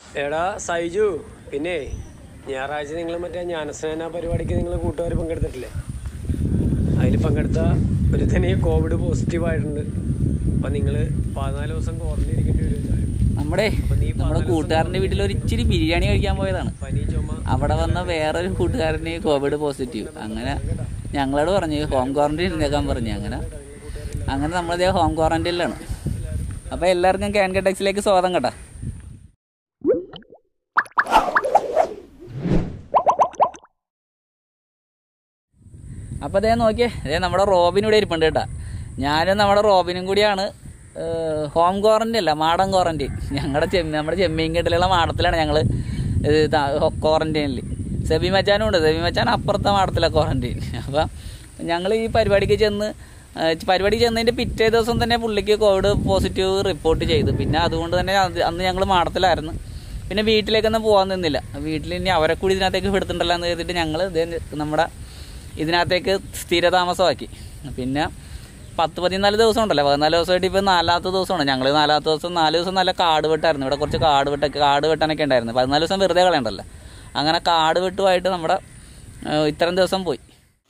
എടാ സൈജു പിന്നെ ഞായറാഴ്ച നിങ്ങൾ മറ്റേ ജ്ഞാനസ്നാന പരിപാടിക്ക് നിങ്ങൾ കൂട്ടുകാർ പങ്കെടുത്തിട്ടില്ലേ അതിൽ പങ്കെടുത്ത ഒരു തന്നെ കോവിഡ് പോസിറ്റീവ് ആയിട്ടുണ്ട് അപ്പം നിങ്ങൾ പതിനാല് ദിവസം ക്വാറന്റൈൻ ഇരിക്കേണ്ടി വരും എന്തായാലും. നമ്മുടെ നമ്മുടെ കൂട്ടുകാരൻ്റെ വീട്ടിൽ ഒരു ഇച്ചിരി ബിരിയാണി കഴിക്കാൻ പോയതാണ് പനി ചുമ അവിടെ വന്ന വേറൊരു കൂട്ടുകാരന് കോവിഡ് പോസിറ്റീവ് അങ്ങനെ ഞങ്ങളോട് പറഞ്ഞു ഹോം ക്വാറന്റൈൻ ഇരുന്നേക്കാൻ പറഞ്ഞു അങ്ങനെ അങ്ങനെ നമ്മളിതേ ഹോം ക്വാറന്റൈനിലാണ് അപ്പോൾ എല്ലാവർക്കും ക്യാൻ കെട്ടക്സിലേക്ക് സ്വാഗതം കേട്ടോ അപ്പോൾ അതേ നോക്കിയേ അതേ നമ്മുടെ റോബിൻ ഇവിടെ ഇരിപ്പുണ്ട് കേട്ടോ ഞാനും നമ്മുടെ റോബിനും കൂടിയാണ് ഹോം ക്വാറന്റൈൻ അല്ല മാടൻ ക്വാറന്റൈൻ ഞങ്ങളുടെ ചെമ്മീൻ നമ്മുടെ ചെമ്മീൻ കെട്ടിലുള്ള മാടത്തിലാണ് ഞങ്ങൾ ക്വാറന്റൈനിൽ സെബി മച്ചാനും ഉണ്ട് സെബി മച്ചാൻ അപ്പുറത്തെ മാടത്തിലെ ക്വാറന്റൈൻ അപ്പം ഞങ്ങൾ ഈ പരിപാടിക്ക് ചെന്ന് ആ, പരിപാടിക്ക് ചെന്നതിൻ്റെ പിറ്റേ ദിവസം തന്നെ പുള്ളിക്ക് കോവിഡ് പോസിറ്റീവ് റിപ്പോർട്ട് ചെയ്തു പിന്നെ അതുകൊണ്ട് തന്നെ അത് അന്ന് ഞങ്ങൾ മാടത്തിലായിരുന്നു പിന്നെ വീട്ടിലേക്കൊന്നും പോകാൻ നിന്നില്ല വീട്ടിൽ ഇനി അവരെ കൂടി ഇതിനകത്തേക്ക് എടുത്തിട്ടുണ്ടല്ലോ എന്ന് കരുതിയിട്ട് ഞങ്ങൾ നമ്മുടെ ഇതിനകത്തേക്ക് സ്ഥിരതാമസമാക്കി പിന്നെ പത്ത് പതിനാല് ദിവസം ഉണ്ടല്ലോ പതിനാല് ദിവസമായിട്ട് ഇപ്പോൾ നാലാമത്തെ ദിവസമാണ് ഞങ്ങൾ നാലാമത്തെ ദിവസം നാല് ദിവസം നല്ല കാട് വെട്ടായിരുന്നു ഇവിടെ കുറച്ച് കാട് വെട്ടൊക്കെ കാട് വെട്ടാനൊക്കെ ഉണ്ടായിരുന്നു പതിനാല് ദിവസം വെറുതെ കളയണ്ടല്ലോ അങ്ങനെ കാട് വെട്ടുമായിട്ട് നമ്മുടെ ഏഹ്, ഇത്രയും ദിവസം പോയി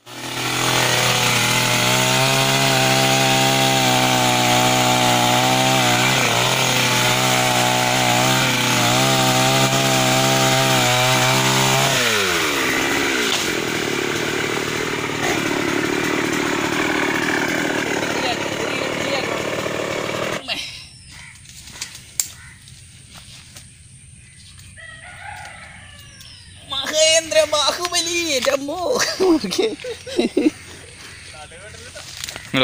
മഹേന്ദ്ര ബാഹുബലി ജമ്മു ഇങ്ങോ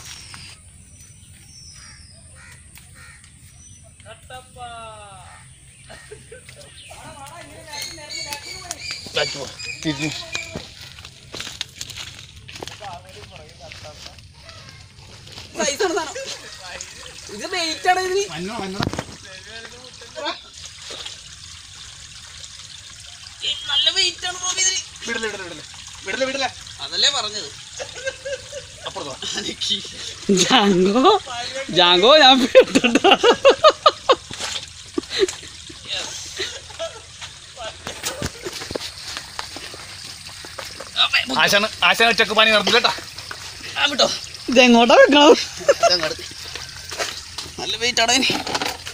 തിരിഞ്ഞു ഇത് വെയിറ്റ് ആണ് ഇതിന് നല്ല വെയിറ്റ് ആണ് റോബി ഇതിന് വിടല്ലേ വിടല്ലേ വിടല്ലേ വിടല്ലേ വിടല്ലേ അതല്ലേ പറഞ്ഞത് അപ്പുറത്തോ ജാങ്കോ ജാങ്കോ ഞാൻ പേടിട്ടുണ്ട് ആശാന് ആശാൻ ഒറ്റക്ക് പണി നടന്നില്ല കേട്ടാ ഇതെങ്ങോട്ടാ വെക്കണം നല്ല വെയിറ്റ് ആണ് ഇതിന്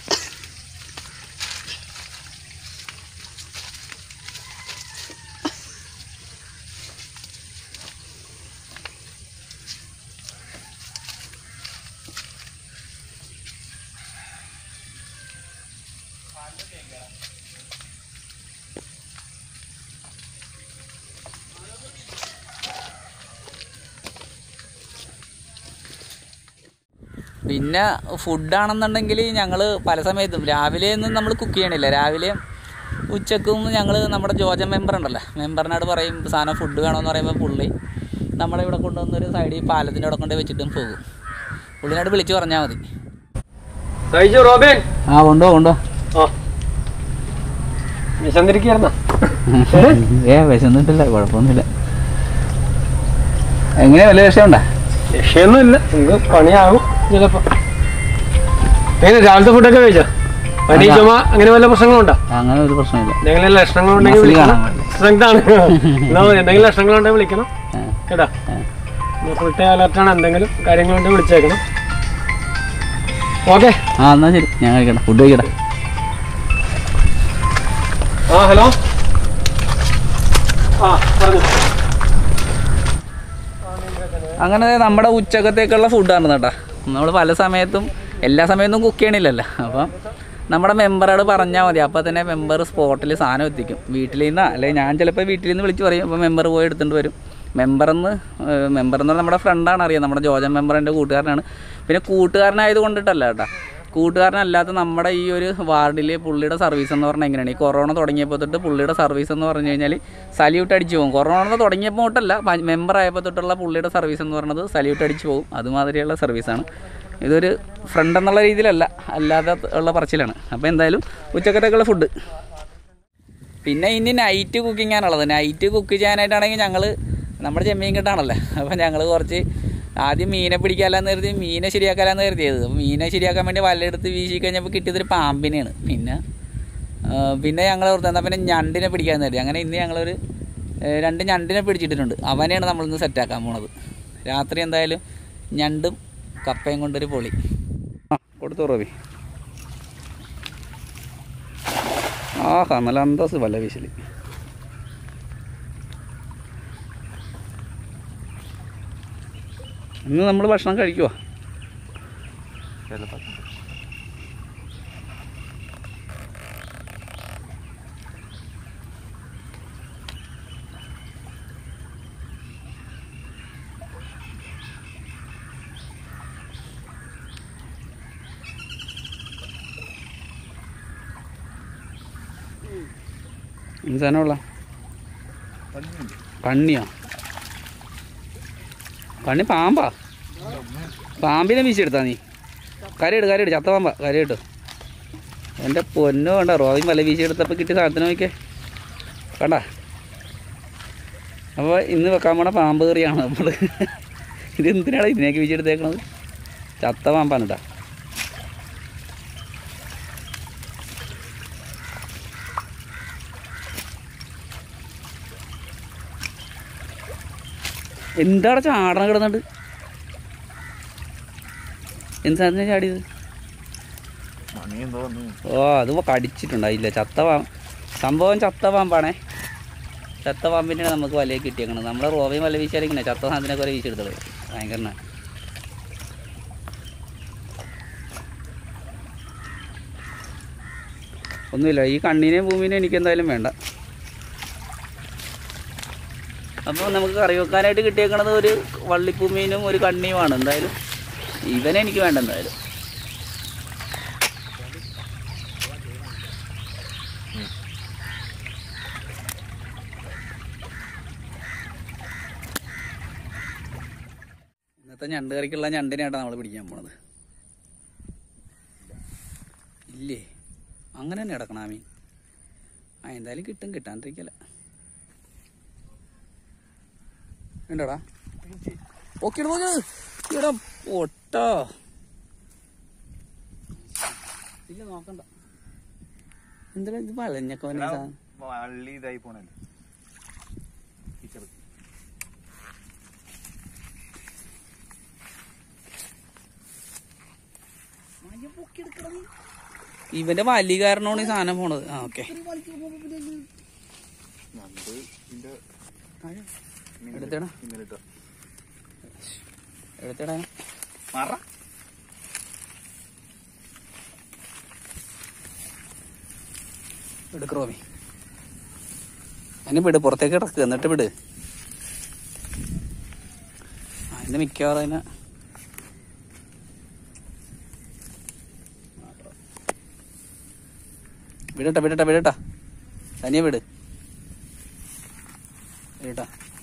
പിന്നെ ഫുഡാണെന്നുണ്ടെങ്കിൽ ഞങ്ങൾ പല സമയത്തും രാവിലെ ഒന്നും നമ്മൾ കുക്ക് ചെയ്യണില്ല രാവിലെ ഉച്ചക്കും ഞങ്ങൾ നമ്മുടെ ജോജൻ മെമ്പർ ഉണ്ടല്ലോ മെമ്പറിനോട് പറയും സാധനം ഫുഡ് വേണമെന്ന് പറയുമ്പോൾ പുള്ളി നമ്മളെ ഇവിടെ കൊണ്ടുവന്നൊരു സൈഡിൽ പാലത്തിൻ്റെ അവിടെ കൊണ്ട് വെച്ചിട്ടും പോകും പുള്ളിനോട് വിളിച്ച് പറഞ്ഞാൽ മതി സൈജു റോബിൻ ആ കൊണ്ടോ കൊണ്ടോ ആ വിശന്നിരിക്കുകയായിരുന്ന ഏ വിശന്നിട്ടില്ല കുഴപ്പമൊന്നുമില്ല എങ്ങനെയാ വല്ല വിഷയമുണ്ടോ രക്ഷയൊന്നുമില്ല നിങ്ങൾക്ക് പണിയാകും ചിലപ്പോ എങ്ങനെ രാവിലത്തെ ഫുഡൊക്കെ കഴിച്ചോ പനി അതാ. ചുമ അങ്ങനെ വല്ല പ്രശ്നങ്ങളുണ്ടോ അങ്ങനെ ഒരു പ്രശ്നമില്ല എന്തെങ്കിലും ലക്ഷണങ്ങളുണ്ടെങ്കിൽ മസിൽ വിളിക്കണം കാണാൻ പാടില്ല. സ്ട്രെങ്ത് ആണ് എന്നാ മതി. എന്തെങ്കിലും ലക്ഷണങ്ങളുണ്ടെങ്കിൽ വിളിക്കണം ആ, കേട്ടാ ആ. ഫുൾ ടൈം അലർട്ടാണ് എന്തെങ്കിലും കാര്യങ്ങളുണ്ടെങ്കിൽ വിളിച്ചേക്കണം ഓക്കെ ആ എന്നാ ശരി ഞാൻ കഴിക്കട്ടെ ഫുഡ് കഴിക്കട്ടെ ആ ഹലോ ആ പറഞ്ഞു അങ്ങനെ നമ്മുടെ ഉച്ചക്കത്തേക്കുള്ള ഫുഡാണ് കേട്ടോ നമ്മൾ പല സമയത്തും എല്ലാ സമയത്തും കുക്ക് ചെയ്യണില്ലല്ലോ അപ്പം നമ്മുടെ മെമ്പറോട് പറഞ്ഞാൽ മതി അപ്പോൾ തന്നെ മെമ്പർ സ്പോട്ടിൽ സാധനം എത്തിക്കും വീട്ടിൽ നിന്നാ അല്ലെങ്കിൽ ഞാൻ ചിലപ്പോൾ വീട്ടിൽ നിന്ന് വിളിച്ച് പറയും അപ്പോൾ മെമ്പർ പോയി എടുത്തുകൊണ്ട് വരും മെമ്പറെന്ന് മെമ്പർ എന്ന് പറഞ്ഞാൽ നമ്മുടെ ഫ്രണ്ടാണ് അറിയാം നമ്മുടെ ജോജൻ മെമ്പർ എൻ്റെ കൂട്ടുകാരനാണ് പിന്നെ കൂട്ടുകാരനായത് കൊണ്ടിട്ടല്ല കേട്ടോ കൂട്ടുകാരനല്ലാത്ത നമ്മുടെ ഈ ഒരു വാർഡിൽ പുള്ളിയുടെ സർവീസ് എന്ന് പറഞ്ഞാൽ എങ്ങനെയാണ് ഈ കൊറോണ തുടങ്ങിയപ്പോൾ തൊട്ട് പുള്ളിയുടെ സർവീസ് എന്ന് പറഞ്ഞു കഴിഞ്ഞാൽ സല്യൂട്ട് അടിച്ച് പോകും കൊറോണ തുടങ്ങിയപ്പോൾ തൊട്ടല്ല മെമ്പർ ആയപ്പോൾ തൊട്ടുള്ള പുള്ളിയുടെ സർവീസ് എന്ന് പറയുന്നത് സല്യൂട്ട് അടിച്ച് പോകും അതുമാതിരിയുള്ള സർവീസാണ് ഇതൊരു ഫ്രണ്ട് എന്നുള്ള രീതിയിലല്ല അല്ലാതെ ഉള്ള പറച്ചിലാണ് അപ്പോൾ എന്തായാലും ഉച്ചക്കത്തേക്കുള്ള ഫുഡ് പിന്നെ ഇനി നൈറ്റ് കുക്കിംഗ് ആണുള്ളത് നൈറ്റ് കുക്ക് ചെയ്യാനായിട്ടാണെങ്കിൽ ഞങ്ങൾ നമ്മുടെ ചെമ്മീൻ കെട്ടാണല്ലോ അപ്പോൾ ഞങ്ങൾ കുറച്ച് ആദ്യം മീനെ പിടിക്കാമെന്ന് കരുതി മീനെ ശരിയാക്കാമെന്ന് കരുതിയത് അപ്പോൾ മീനെ ശരിയാക്കാൻ വേണ്ടി വലയെടുത്ത് വീശി കഴിഞ്ഞപ്പോൾ കിട്ടിയതൊരു പാമ്പിനെയാണ് പിന്നെ ആ, പിന്നെ ഞങ്ങൾ ഓർത്ത് എന്നാൽ പിന്നെ ഞണ്ടിനെ പിടിക്കാൻ നേടി അങ്ങനെ ഇന്ന് ഞങ്ങളൊരു ഏ, രണ്ട് ഞണ്ടിനെ പിടിച്ചിട്ടിട്ടുണ്ട് അവനെയാണ് നമ്മളിന്ന് സെറ്റാക്കാൻ പോണത് രാത്രി എന്തായാലും ഞണ്ടും കപ്പയും കൊണ്ടൊരു പൊളി ആ കൊടുത്തു റോബി ആഹാ നല്ല അന്തസ് വല്ല വീശല് ഇന്ന് നമ്മൾ ഭക്ഷണം കഴിക്കുവാ എന്ത് സാധനമുള്ള കണ്ണിയോ കണ്ണി പാമ്പാ പാമ്പിനെ വീശിയെടുത്താ നീ കരയിട് കരയിട് ചത്ത പാമ്പാ കരയിട്ട് എൻ്റെ പൊന്നോ കണ്ട റോയും വല വീശിയെടുത്തപ്പോൾ കിട്ടിയ സാധനത്തിന് നോക്കിയേ കണ്ട അപ്പോൾ ഇന്ന് വെക്കാൻ പോണ പാമ്പ് കറിയാണ് നമ്മൾ ഇത് എന്തിനാണ് ഇതിനേക്ക് വീശിയെടുത്തേക്കണത് ചത്ത പാമ്പാണ് കേട്ടോ എന്താണ് ചാടണ കിടന്നുണ്ട് എന്ത് സാധനം ചാടിയത് ഓ അത് കടിച്ചിട്ടുണ്ടായില്ല ചത്ത പാമ്പ് സംഭവം ചത്ത പാമ്പാണേ ചത്ത പാമ്പിനെയാണ് നമുക്ക് വലയെ കിട്ടിയേക്കണത് നമ്മുടെ റോവയും വല വീശാലിങ്ങനെ ചത്ത സാധനത്തിനൊക്കെ വല വീശെടുത്തത് ഭയങ്കര ഒന്നുമില്ല ഈ കണ്ണിനെയും ഭൂമിനെയും എനിക്ക് എന്തായാലും വേണ്ട അപ്പോൾ നമുക്ക് കറി വെക്കാനായിട്ട് കിട്ടിയേക്കണത് ഒരു വള്ളിപ്പൂമീനും ഒരു കണ്ണിയുമാണ് എന്തായാലും ഇവനെ എനിക്ക് വേണ്ട എന്തായാലും ഇന്നത്തെ ഞണ്ട് കറിക്കുള്ള ഞണ്ടിനെയാട്ടാ നമ്മൾ പിടിക്കാൻ പോണത് ഇല്ലേ അങ്ങനെ തന്നെ കിടക്കണം ആ മീൻ ആ എന്തായാലും കിട്ടും കിട്ടാണ്ടിരിക്കല ഉണ്ടോടാ ഓക്കെ ഇവിടെ പൊട്ടോ ഇല്ല നോക്കണ്ട എന്താ ഇത് വളഞ്ഞൊക്കെ വള്ളി ഇതായി പോണല്ലേ ടീച്ചർ ഇവന്റെ വലി കാരണമാണ് ഈ സാധനം പോണത് ആ ഓക്കെ ഞണ്ട് ഇതിന്റെ എടുത്തേടാ ഇന്നലെ ഇട്ടോ എടുത്തേടാ മറ എടുക്കറോമി അതിനെ വിട് പുറത്തേക്ക് കിടക്ക് എന്നിട്ട് വിട് അതിന്റെ മിക്കവാറും അതിനെ വിടട്ടാ വിടട്ടാ വിടട്ടാ തനിയെ വിട് വിടട്ടാ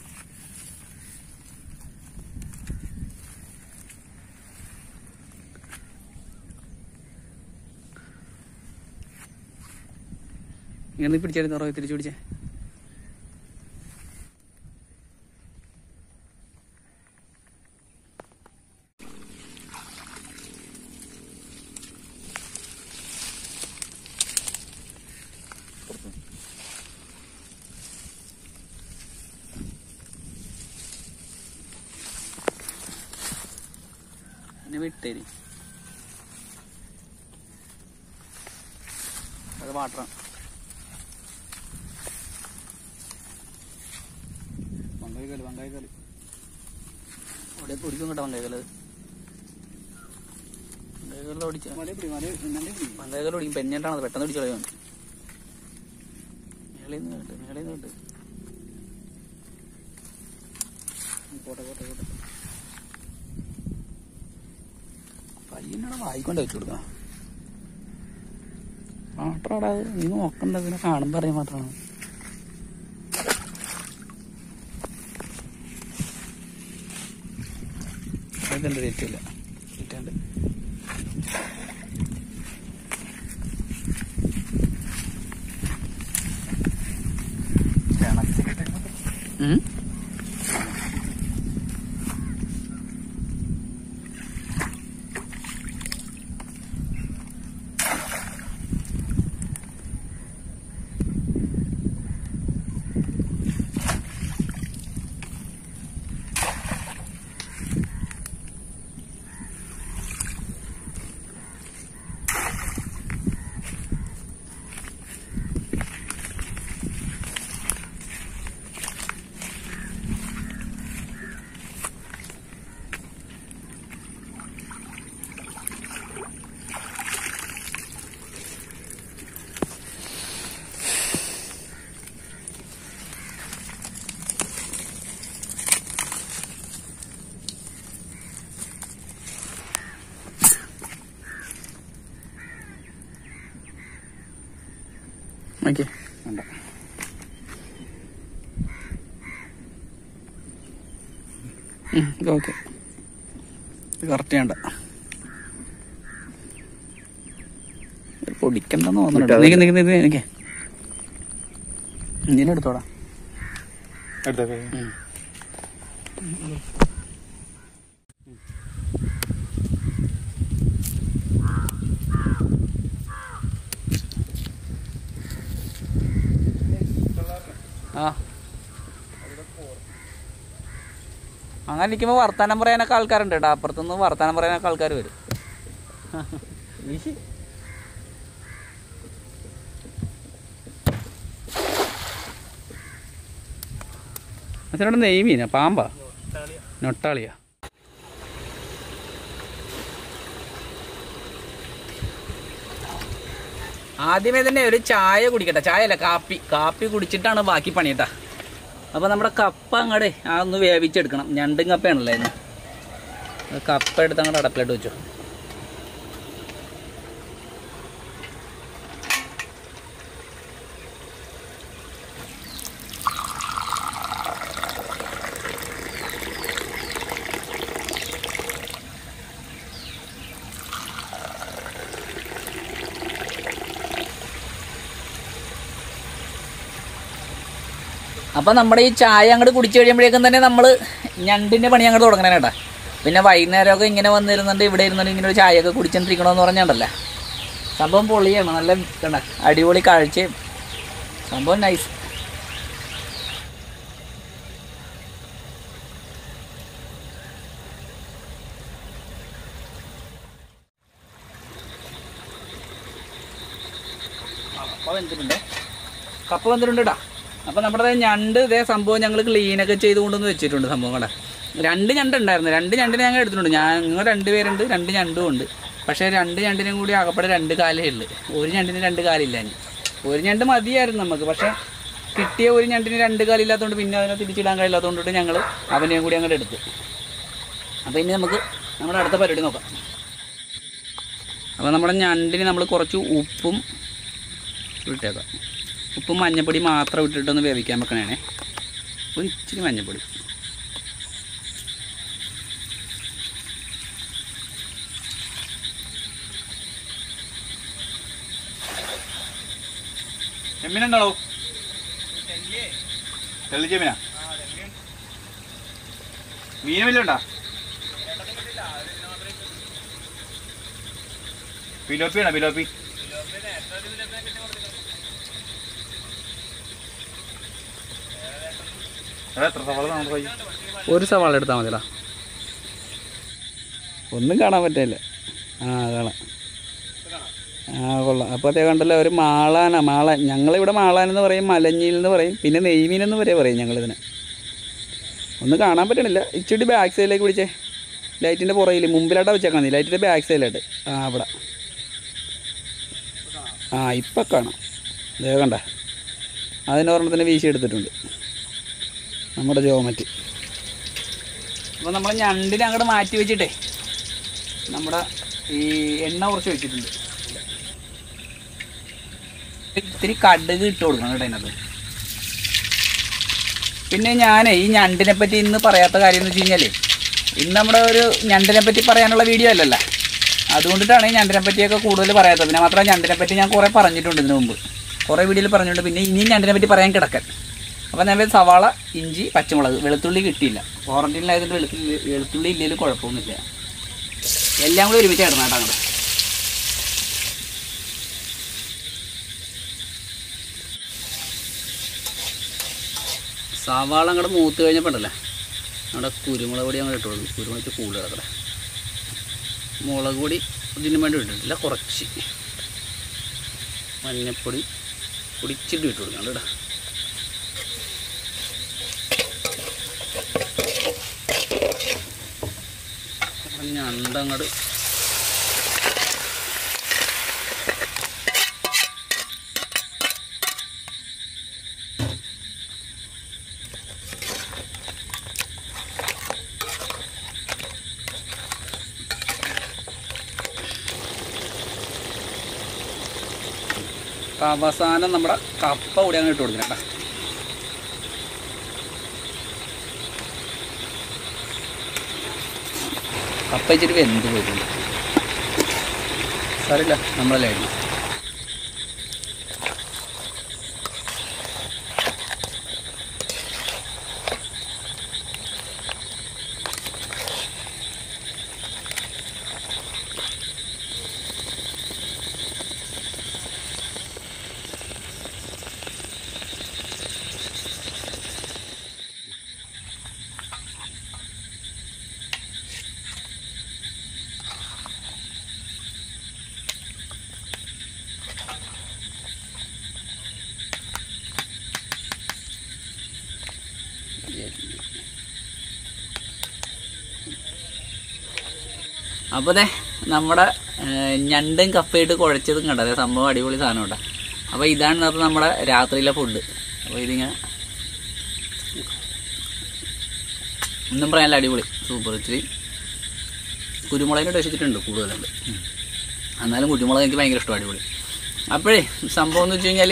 ഇങ്ങനെ പിടിച്ചായിരുന്നു റോയ് തിരിച്ചു പിടിച്ചേ എന്നെ വിട്ടേരി അത് വാട്ടറാണ് വങ്കായിക്കാല് വങ്കായിക്കാല് അവിടെ പിടിക്കും കേട്ടോ വങ്കായിക്കാല് വങ്കായിക്കാലിൽ ഓടിച്ച വങ്കായിക്കാൽ ഓടിക്കും പെഞ്ഞിട്ടാണത് പെട്ടെന്ന് പിടിച്ചു കളയാൻ മേളിൽ നിന്ന് കേട്ട് മേളിൽ നിന്ന് കേട്ട് പോട്ടെ പോട്ടെ പോട്ടെ പയ്യനോടെ വായിക്കൊണ്ട് വെച്ചു കൊടുക്കണം മാത്രടാ നീ നോക്കണ്ട പിന്നെ കാണുമ്പോ അറിയാൻ മാത്രമാണ് ഇതുണ്ട് തെറ്റില്ല തെറ്റുണ്ട് ഉം ഓക്കെ വേണ്ട ഓക്കെ കറക്റ്റ് വേണ്ട പൊടിക്കണ്ടെന്ന് തോന്നുന്നുണ്ട് നിക്ക് നിക്ക് നിക്ക് നിക്ക് ഇതിനെ എടുത്തോടാ ഉം. ആ അങ്ങനെ ഇരിക്കുമ്പോൾ വർത്താനം പറയാനൊക്കെ ആൾക്കാരുണ്ട് കേട്ടോ അപ്പുറത്തുനിന്ന് വർത്താനം പറയാനൊക്കെ ആൾക്കാർ വരും വീശി. അതിനോട് നെയ്മീന പാമ്പാ നൊട്ടാളിയാ ആദ്യമേ തന്നെ ഒരു ചായ കുടിക്കട്ടെ ചായ അല്ല കാപ്പി കാപ്പി കുടിച്ചിട്ടാണ് ബാക്കി പണി കേട്ടാ അപ്പോൾ നമ്മുടെ കപ്പ അങ്ങടെ ആ ഒന്ന് വേവിച്ചെടുക്കണം ഞണ്ടും കപ്പയാണല്ലോ ഇന്ന് അത് കപ്പ എടുത്ത് അങ്ങോട്ട് അടപ്പിലോട്ട് വെച്ചു അപ്പൊ നമ്മുടെ ഈ ചായ അങ്ങോട്ട് കുടിച്ചു കഴിയുമ്പോഴേക്കും തന്നെ നമ്മൾ ഞണ്ടിന്റെ പണി അങ്ങോട്ട് തുടങ്ങണേ കേട്ടാ പിന്നെ വൈകുന്നേരമൊക്കെ ഇങ്ങനെ വന്നിരുന്നുണ്ട് ഇവിടെ ഇരുന്നിട്ട് ഇങ്ങനെ ഒരു ചായയൊക്കെ കുടിച്ചോണ്ടിരിക്കണമെന്ന് പറഞ്ഞാണ്ടല്ലേ സംഭവം പൊളിയാണ് നല്ല കണ്ട അടിപൊളി കാഴ്ചയും സംഭവം നൈസ് കപ്പ വെന്തിട്ടുണ്ട് കപ്പ വെന്തിട്ടുണ്ട് കേട്ടാ അപ്പൊ നമ്മുടെ ഞണ്ട് ഇതേ സംഭവം ഞങ്ങൾ ക്ലീനൊക്കെ ചെയ്ത് കൊണ്ടുവന്ന് വെച്ചിട്ടുണ്ട് സംഭവം കണ്ട രണ്ട് ഞണ്ട് ഉണ്ടായിരുന്നു രണ്ട് ഞണ്ടിനെ ഞങ്ങൾ എടുത്തിട്ടുണ്ട് ഞങ്ങൾ രണ്ട് പേരുണ്ട് രണ്ട് ഞണ്ടും ഉണ്ട് പക്ഷേ രണ്ട് ഞണ്ടിനും കൂടി ആകപ്പാടെ രണ്ട് കാലേ ഉള്ളു ഒരു ഞണ്ടിന് രണ്ട് കാലില്ല ഇനി ഒരു ഞണ്ട് മതിയായിരുന്നു നമുക്ക് പക്ഷേ കിട്ടിയ ഒരു ഞണ്ടിന് രണ്ട് കാലില്ലാത്തതുകൊണ്ട് പിന്നെ അതിനെ തിരിച്ചിടാൻ കഴിയില്ലാത്തതുകൊണ്ടിട്ട് ഞങ്ങൾ അവനെയും കൂടി അങ്ങോട്ട് എടുത്തു അപ്പോൾ ഇനി നമുക്ക് നമ്മുടെ അടുത്ത പരിപാടി നോക്കാം അപ്പോൾ നമ്മുടെ ഞണ്ടിന് നമ്മൾ കുറച്ച് ഉപ്പും ഇട്ടേക്കാം ഉപ്പും മഞ്ഞപ്പൊടി മാത്രം ഇട്ടിട്ടൊന്ന് വേവിക്കാൻ വെക്കണേ ഒരു ഇച്ചിരി മഞ്ഞപ്പൊടി ചെമ്മീനുണ്ടാളോ തെള്ളി ചെമ്മീനാ മീന് വല്ല ഉണ്ടാ പിലോപ്പിയാണോ പിലോപ്പി എടാ, എത്ര സവാള നമുക്ക് കയ്യിൽ? ഒരു സവാള എടുത്താൽ മതിടാ ഒന്നും കാണാൻ പറ്റില്ല ആ കാണാം ആ കൊള്ളാം അപ്പോൾ അതേ കണ്ടല്ലോ ഒരു മാളാന മാളാൻ ഞങ്ങളിവിടെ മാളാൻ എന്ന് പറയും മലഞ്ഞിൽ എന്ന് പറയും പിന്നെ നെയ്മീൻ എന്ന് വരെ പറയും ഞങ്ങളിതിനെ ഒന്നും കാണാൻ പറ്റണില്ല ഇച്ചിരി ബാക്ക് സൈഡിലേക്ക് പിടിച്ചേ ലൈറ്റിൻ്റെ പുറകിൽ മുമ്പിലായിട്ടാ വെച്ചേക്കണം നീ ലൈറ്റിൻ്റെ ബാക്ക് സൈഡിലായിട്ട് ആ അവിടെ ആ ഇപ്പം കാണാം ഇതേ കണ്ട അതിനൊരെണ്ണത്തിന് വീശി എടുത്തിട്ടുണ്ട് നമ്മുടെ ജോമറ്റ് അപ്പോൾ നമ്മൾ ഞണ്ടിനെ അങ്ങോട്ട് മാറ്റി വെച്ചിട്ടേ നമ്മുടെ ഈ എണ്ണ കുറച്ച് വെച്ചിട്ടുണ്ട് ഇത്തിരി കടുക് ഇട്ട് കൊടുക്കണം കേട്ടോ അതിനകത്ത് പിന്നെ ഞാൻ ഈ ഞണ്ടിനെ പറ്റി ഇന്ന് പറയാത്ത കാര്യം എന്ന് വെച്ച് കഴിഞ്ഞാൽ ഇന്ന് നമ്മുടെ ഒരു ഞണ്ടിനെ പറ്റി പറയാനുള്ള വീഡിയോ അല്ലല്ലോ അതുകൊണ്ടിട്ടാണ് ഈ ഞണ്ടിനെ പറ്റിയൊക്കെ കൂടുതൽ പറയാത്തത് പിന്നെ മാത്രമല്ല ഞണ്ടിനെ പറ്റി ഞാൻ കുറേ പറഞ്ഞിട്ടുണ്ട് ഇതിനു മുമ്പ് കുറേ വീഡിയോയിൽ പറഞ്ഞിട്ടുണ്ട് പിന്നെ ഇനിയും ഞണ്ടിനെ പറ്റി പറയാൻ കിടക്കാൻ അപ്പോൾ ഞാൻ സവാള ഇഞ്ചി പച്ചമുളക് വെളുത്തുള്ളി കിട്ടിയില്ല ക്വാറന്റീനിലായതുകൊണ്ട് വെളുത്തുള്ളി വെളുത്തുള്ളി ഇല്ലെങ്കിലും കുഴപ്പമൊന്നുമില്ല എല്ലാം കൂടി ഒരുമിച്ച് ഇടണം കേട്ടോ അങ്ങോട്ട് സവാള അങ്ങോട്ട് മൂത്ത് കഴിഞ്ഞപ്പോൾ ഉണ്ടല്ലേ നമ്മുടെ കുരുമുളക് പൊടി അങ്ങോട്ട് ഇട്ട് കൊടുക്കും കുരുമുളക് കൂടുതൽ കിടക്കട്ടെ മുളക് പൊടി ഇതിന് വേണ്ടി ഇട്ടിട്ടില്ല കുറച്ച് മഞ്ഞപ്പൊടി പൊടിച്ചിട്ട് ഇട്ട് കൊടുക്കണം കേട്ടോ ഞണ്ടങ്ങട് അവസാനം നമ്മുടെ കപ്പ കൂടി അങ്ങ് ഇട്ട് കൊടുക്കണം കേട്ടോ കപ്പ ഇച്ചിരി വെന്ത് പോയിട്ടുണ്ട് സാറില്ല നമ്മളല്ലേ കഴിക്കും അപ്പോൾ അതെ നമ്മുടെ ഏഹ്, ഞണ്ടും കപ്പയിട്ട് കുഴച്ചതും കണ്ടത് സംഭവം അടിപൊളി സാധനം കേട്ടോ അപ്പോൾ ഇതാണ് ഇന്നത്തെ നമ്മുടെ രാത്രിയിലെ ഫുഡ് അപ്പോൾ ഇതിങ്ങനെ ഒന്നും പറയാനില്ല അടിപൊളി സൂപ്പർ ഇച്ചിരി കുരുമുളകിൻ്റെ ടേസ്റ്റ് കൂടുതലുണ്ട് ഉം. എന്നാലും കുരുമുളക് എനിക്ക് ഭയങ്കര ഇഷ്ടമാണ് അടിപൊളി അപ്പോഴേ സംഭവം എന്ന് വെച്ച് കഴിഞ്ഞാൽ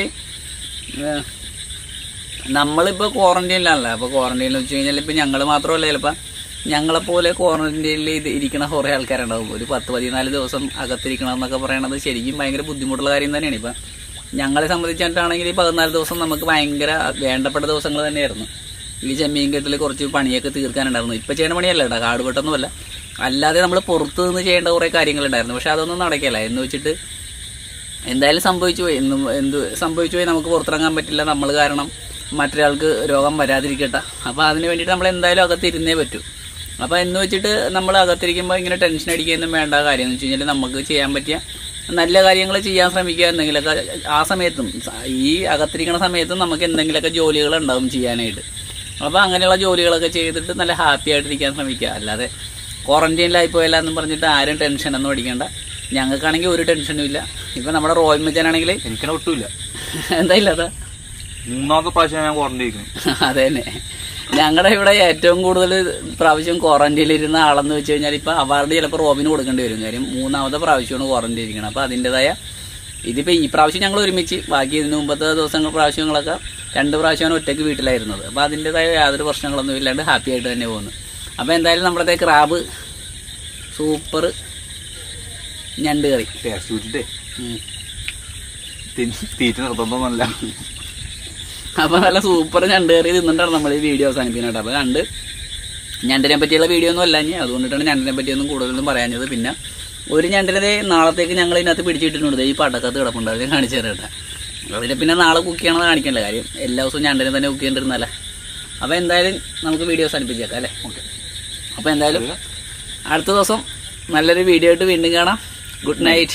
നമ്മളിപ്പോൾ ക്വാറന്റൈനിലാണല്ലോ അപ്പോൾ ക്വാറന്റൈനിൽ വെച്ച് കഴിഞ്ഞാൽ ഇപ്പം ഞങ്ങൾ മാത്രമല്ല ചിലപ്പോൾ ഞങ്ങളെപ്പോലെ ക്വാറന്റൈനിൽ ഇത് ഇരിക്കുന്ന കുറേ ആൾക്കാരുണ്ടാവും ഒരു പത്ത് പതിനാല് ദിവസം അകത്തിരിക്കണം എന്നൊക്കെ പറയണത് ശരിക്കും ഭയങ്കര ബുദ്ധിമുട്ടുള്ള കാര്യം തന്നെയാണ് ഇപ്പം ഞങ്ങളെ സംബന്ധിച്ചിട്ടാണെങ്കിൽ ഈ പതിനാല് ദിവസം നമുക്ക് ഭയങ്കര വേണ്ടപ്പെട്ട ദിവസങ്ങൾ തന്നെയായിരുന്നു ഈ ചെമ്മീൻ കെട്ടിൽ കുറച്ച് പണിയൊക്കെ തീർക്കാനുണ്ടായിരുന്നു ഇപ്പം ചെയ്യുന്ന പണിയല്ല കേട്ടോ കാട് വെട്ടൊന്നുമല്ല അല്ലാതെ നമ്മൾ പുറത്ത് നിന്ന് ചെയ്യേണ്ട കുറേ കാര്യങ്ങളുണ്ടായിരുന്നു പക്ഷെ അതൊന്നും നടക്കില്ല എന്ന് വെച്ചിട്ട് എന്തായാലും സംഭവിച്ചു പോയി എന്നും എന്ത് സംഭവിച്ചു പോയി നമുക്ക് പുറത്തിറങ്ങാൻ പറ്റില്ല നമ്മൾ കാരണം മറ്റൊരാൾക്ക് രോഗം വരാതിരിക്കട്ടെ അപ്പോൾ അതിന് വേണ്ടിയിട്ട് നമ്മൾ എന്തായാലും അകത്തിരുന്നേ പറ്റൂ അപ്പോൾ എന്ന് വെച്ചിട്ട് നമ്മൾ അകത്തിരിക്കുമ്പോൾ ഇങ്ങനെ ടെൻഷൻ അടിക്കുകയൊന്നും വേണ്ട കാര്യം എന്ന് വെച്ച് കഴിഞ്ഞാൽ നമുക്ക് ചെയ്യാൻ പറ്റിയ നല്ല കാര്യങ്ങൾ ചെയ്യാൻ ശ്രമിക്കുക എന്തെങ്കിലുമൊക്കെ ആ സമയത്തും സ- ഈ അകത്തിരിക്കുന്ന സമയത്തും നമുക്ക് എന്തെങ്കിലുമൊക്കെ ജോലികൾ ഉണ്ടാവും ചെയ്യാനായിട്ട് അപ്പോൾ അങ്ങനെയുള്ള ജോലികളൊക്കെ ചെയ്തിട്ട് നല്ല ഹാപ്പി ആയിട്ടിരിക്കാൻ ശ്രമിക്കുക അല്ലാതെ ക്വാറന്റൈനിലായി പോയല്ല എന്നും പറഞ്ഞിട്ട് ആരും ടെൻഷനൊന്നും അടിക്കണ്ട ഞങ്ങൾക്കാണെങ്കിൽ ഒരു ടെൻഷനും ഇല്ല ഇപ്പം നമ്മുടെ റോയൽ മച്ചാനാണെങ്കിൽ എനിക്കനെ ഒട്ടുമില്ല എന്താ ഇല്ലാത്ത മൂന്നാമത്തെ പ്രാവശ്യം ഞാൻ ക്വാറന്റൈൻ ഇരിക്കുന്നു അതെ തന്നെ ഞങ്ങളുടെ ഇവിടെ ഏറ്റവും കൂടുതൽ പ്രാവശ്യം ക്വാറന്റൈനിൽ ഇരുന്ന ആളെന്ന് വെച്ച് കഴിഞ്ഞാൽ ഇപ്പം അവാർഡ് ചിലപ്പോൾ റോബിന് കൊടുക്കേണ്ടി വരും കാര്യം മൂന്നാമത്തെ പ്രാവശ്യമാണ് ക്വാറന്റൈൻ ഇരിക്കുന്നത് അപ്പോൾ അതിൻ്റെതായ ഇതിപ്പോൾ ഈ പ്രാവശ്യം ഞങ്ങൾ ഒരുമിച്ച് ബാക്കി ഇതിന് മുമ്പത്തെ ദിവസങ്ങൾ പ്രാവശ്യങ്ങളൊക്കെ രണ്ട് പ്രാവശ്യമാണ് ഒറ്റയ്ക്ക് വീട്ടിലായിരുന്നത് അപ്പോൾ അതിൻ്റെതായ യാതൊരു പ്രശ്നങ്ങളൊന്നും ഇല്ലാണ്ട് ഹാപ്പി ആയിട്ട് തന്നെ പോകുന്നു അപ്പോൾ എന്തായാലും നമ്മുടെ ക്രാബ് സൂപ്പർ ഞണ്ട് കറി ടേസ്റ്റ് കൂട്ടിട്ടേ ഉം. തിന്ന് തീറ്റ നിർബന്ധമൊന്നുമല്ല അപ്പോൾ നല്ല സൂപ്പർ ഞണ്ട് കയറി തിന്നിട്ടാണ് നമ്മൾ ഈ വീഡിയോ അവസാനിപ്പിക്കുന്നത് അപ്പോൾ ഞണ്ട് ഞണ്ടിനെ പറ്റിയുള്ള വീഡിയോ ഒന്നും അല്ല ഇനി അതുകൊണ്ടിട്ടാണ് ഞണ്ടിനെ പറ്റിയൊന്നും കൂടുതലൊന്നും പറയാഞ്ഞത് പിന്നെ ഒരു ഞണ്ടിനെ നാളത്തേക്ക് ഞങ്ങൾ ഇതിനകത്ത് പിടിച്ചിട്ടിട്ടുണ്ട് ദേ ഈ പടക്കത്ത് കിടപ്പുണ്ട് അതിനെ കാണിച്ചു തരാം കേട്ടോ അതിനെ പിന്നെ നാളെ കുക്ക് ചെയ്യണമെന്ന് കാണിക്കണ്ട കാര്യം എല്ലാ ദിവസവും ഞണ്ടിനെ തന്നെ കുക്ക് ചെയ്തിരുന്നല്ലേ അപ്പോൾ എന്തായാലും നമുക്ക് വീഡിയോ അവസാനിപ്പിച്ചേക്കാം അല്ലേ ഓക്കെ അപ്പോൾ എന്തായാലും അടുത്ത ദിവസം നല്ലൊരു വീഡിയോ ആയിട്ട് വീണ്ടും കാണാം ഗുഡ് നൈറ്റ്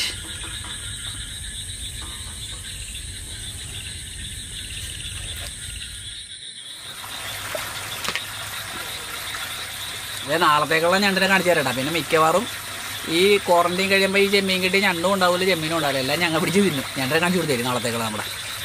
അതെ നാളത്തേക്കുള്ള ഞണ്ടിനെ കാണിച്ചു തരട്ടാ പിന്നെ മിക്കവാറും ഈ ക്വാറന്റൈൻ കഴിയുമ്പോൾ ഈ ചെമ്മീൻ കിട്ടി ഞണ്ടും ഉണ്ടാവില്ല ചെമ്മീനും ഉണ്ടാവില്ല എല്ലാം ഞങ്ങൾ പിടിച്ച് തിന്നും ഞണ്ടിനെ കാണിച്ചു കൊടുത്തേരും നാളത്തേക്കുള്ള നമ്മുടെ